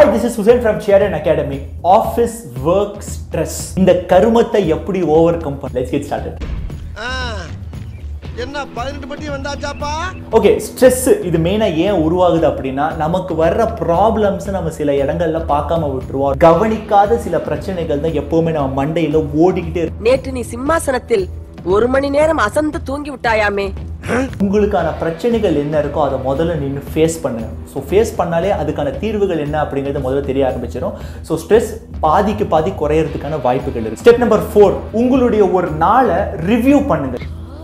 hi this is Suzanne from Cheran academy office work stress இந்த கருமத்தை எப்படி ஓவர் கம் பண்ண லெட்ஸ் கெட் ஸ்டார்டட் என்ன பதினெட்டு பட்டி வந்தாச்சாப்பா ஓகே ஸ்ட்ரெஸ் இது மெயினாக ஏன் உருவாகுது அப்படின்னா நமக்கு வர்ற ப்ராப்ளம்ஸ் நம்ம சில இடங்கள்ல பார்க்காம விட்டுருவோம் கவனிக்காத சில பிரச்சனைகள் தான் எப்பவுமே நம்ம மண்டையில ஓடிக்கிட்டே இருக்கும் நேற்று நீ சிம்மாசனத்தில் ஒரு மணி நேரம் அசந்து தூங்கி விட்டாயாமே உங்களுக்கான பிரச்சனைகள் என்ன இருக்கோ அதை முதல்ல நின்று ஃபேஸ் பண்ணுங்க ஸோ ஃபேஸ் பண்ணாலே அதுக்கான தீர்வுகள் என்ன அப்படிங்கிறது முதல்ல தெரிய ஆரம்பிச்சிடும் ஸோ ஸ்ட்ரெஸ் பாதிக்கு பாதி குறையறதுக்கான வாய்ப்புகள் இருக்கு ஸ்டெப் நம்பர் ஃபோர் உங்களுடைய ஒரு நாளை ரிவ்யூ பண்ணுங்க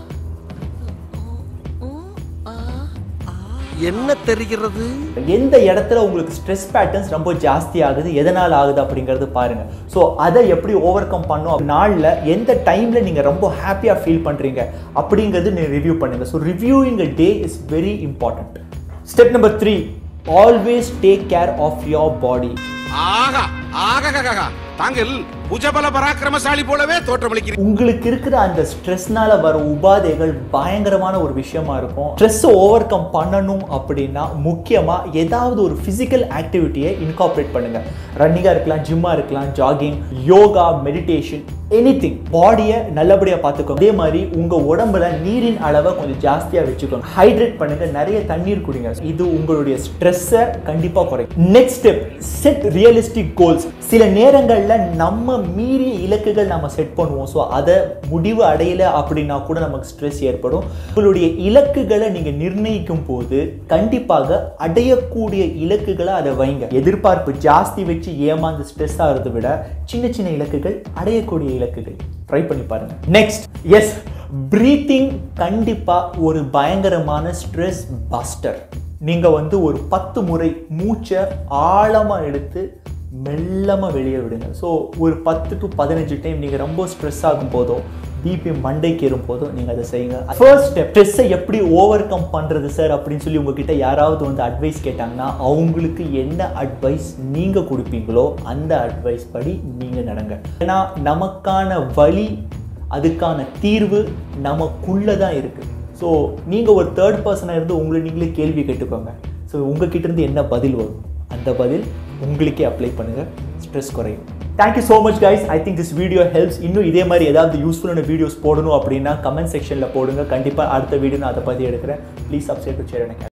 என்ன தெரிகிறது எந்த இடத்துல உங்களுக்கு ஸ்ட்ரெஸ் பேட்டர்ன்ஸ் ரொம்ப ஜாஸ்தி ஆகுது எதனால் ஆகுது அப்படிங்கிறது பாருங்க ஸோ அதை எப்படி ஓவர் கம் பண்ணும் நாளில் எந்த டைமில் நீங்கள் ரொம்ப ஹாப்பியாக ஃபீல் பண்ணுறீங்க அப்படிங்கிறது நீங்கள் ரிவ்யூ பண்ணுங்க so reviewing a day is very important step number three always take care of your body ஆகா ஆகா தாங்கள் புஜபல பராக்கிரமசாலி போலவே தோற்றமளிக்கிறீர்கள் உங்களுக்கு இருக்கிற அந்த ஸ்ட்ரெஸ்னால வர உபாதைகள் பயங்கரமான ஒரு விஷயமா இருக்கும் ஸ்ட்ரெஸ் ஓவர் கம் பண்ணணும் அப்படின்னா முக்கியமா ஏதாவது ஒரு பிசிக்கல் ஆக்டிவிட்டியை இன்கார்பரேட் பண்ணுங்க ரன்னிங்கா இருக்கலாம் ஜிம்மா இருக்கலாம் jogging yoga meditation anything பாடியை நல்லபடியாக பார்த்துக்கோங்க அதே மாதிரி உங்கள் உடம்புல நீரின் அளவை கொஞ்சம் ஜாஸ்தியாக வச்சுக்கோங்க ஹைட்ரேட் பண்ணுங்க நிறைய தண்ணீர் குடிங்க இது உங்களுடைய ஸ்ட்ரெஸ்ஸை கண்டிப்பாக குறைக்கும் next step set realistic goals சில நேரங்களில் நம்ம மீறிய இலக்குகள் நம்ம செட் பண்ணுவோம் ஸோ அதை முடிவு அடையல அப்படின்னா கூட நமக்கு ஸ்ட்ரெஸ் ஏற்படும் உங்களுடைய இலக்குகளை நீங்கள் நிர்ணயிக்கும் போது கண்டிப்பாக அடையக்கூடிய இலக்குகளை அதை வைங்க எதிர்பார்ப்பு ஜாஸ்தி வச்சு ஏமாந்து ஸ்ட்ரெஸ் ஆகிறத விட சின்ன சின்ன இலக்குகள் அடையக்கூடிய இலக்குகள் ட்ரை பண்ணி பாருங்க நெக்ஸ்ட் எஸ் பிரீத்திங் கண்டிப்பா ஒரு பயங்கரமான ஸ்ட்ரெஸ் பஸ்டர் நீங்க வந்து ஒரு பத்து முறை மூச்சை ஆழமா எடுத்து மெல்லமாக வெளியே விடுங்க ஸோ ஒரு பத்து டு பதினஞ்சு டைம் நீங்கள் ரொம்ப ஸ்ட்ரெஸ் ஆகும் போதோ பிபி மண்டைக்கு ஏறும் போதும் நீங்கள் அதை செய்யுங்க ஃபர்ஸ்ட் ஸ்டெப் ஸ்ட்ரெஸ்ஸை எப்படி ஓவர் கம் பண்ணுறது சார் அப்படின்னு சொல்லி உங்ககிட்ட யாராவது வந்து அட்வைஸ் கேட்டாங்கன்னா அவங்களுக்கு என்ன அட்வைஸ் நீங்கள் கொடுப்பீங்களோ அந்த அட்வைஸ் படி நீங்கள் நடங்க ஏன்னா நமக்கான வழி அதுக்கான தீர்வு நமக்குள்ளே தான் இருக்குது ஸோ நீங்கள் ஒரு தேர்ட் பர்சனாக இருந்து உங்களை நீங்களே கேள்வி கேட்டுக்கோங்க ஸோ உங்ககிட்ட இருந்து என்ன பதில் வரும் அந்த பதில் உங்களுக்கே அப்ளை பண்ணுங்கள் ஸ்ட்ரெஸ் குறையும் thank you so much guys I think this video helps இன்னும் இதே மாதிரி ஏதாவது யூஸ்ஃபுல்லான வீடியோஸ் போடணும் அப்படின்னா கமெண்ட் செக்ஷனில் போடுங்க கண்டிப்பாக அடுத்த வீடியோ நான் அதை பற்றி எடுக்கிறேன் ப்ளீஸ் சப்ஸ்கிரைப் டு சேர் எனக்கு